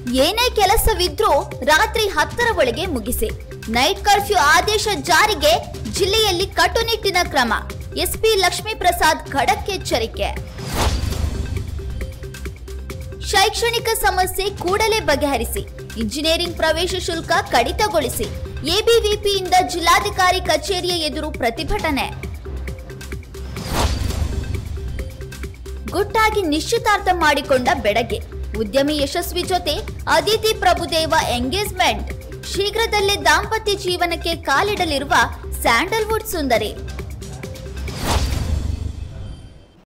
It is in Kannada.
ಏನೇ ಕೆಲಸವಿದ್ರೂ ರಾತ್ರಿ ಹತ್ತರ ಒಳಗೆ ಮುಗಿಸಿ ನೈಟ್ ಕರ್ಫ್ಯೂ ಆದೇಶ ಜಾರಿಗೆ ಜಿಲ್ಲೆಯಲ್ಲಿ ಕಟ್ಟುನಿಟ್ಟಿನ ಕ್ರಮ ಎಸ್ಪಿ ಲಕ್ಷ್ಮೀ ಪ್ರಸಾದ್ ಖಡಕ್ ಎಚ್ಚರಿಕೆ ಶೈಕ್ಷಣಿಕ ಸಮಸ್ಯೆ ಕೂಡಲೇ ಬಗೆಹರಿಸಿ ಇಂಜಿನಿಯರಿಂಗ್ ಪ್ರವೇಶ ಶುಲ್ಕ ಕಡಿತಗೊಳಿಸಿ ಎಬಿವಿಪಿಯಿಂದ ಜಿಲ್ಲಾಧಿಕಾರಿ ಕಚೇರಿಯ ಎದುರು ಪ್ರತಿಭಟನೆ ಗುಟ್ಟಾಗಿ ನಿಶ್ಚಿತಾರ್ಥ ಮಾಡಿಕೊಂಡ ಬೆಡಗೆ ಉದ್ಯಮಿ ಯಶಸ್ವಿ ಜೊತೆ ಅದಿತಿ ಪ್ರಭುದೇವ ಎಂಗೇಜ್ಮೆಂಟ್ ಶೀಘ್ರದಲ್ಲೇ ದಾಂಪತ್ಯ ಜೀವನಕ್ಕೆ ಕಾಲಿಡಲಿರುವ ಸ್ಯಾಂಡಲ್ವುಡ್ ಸುಂದರಿ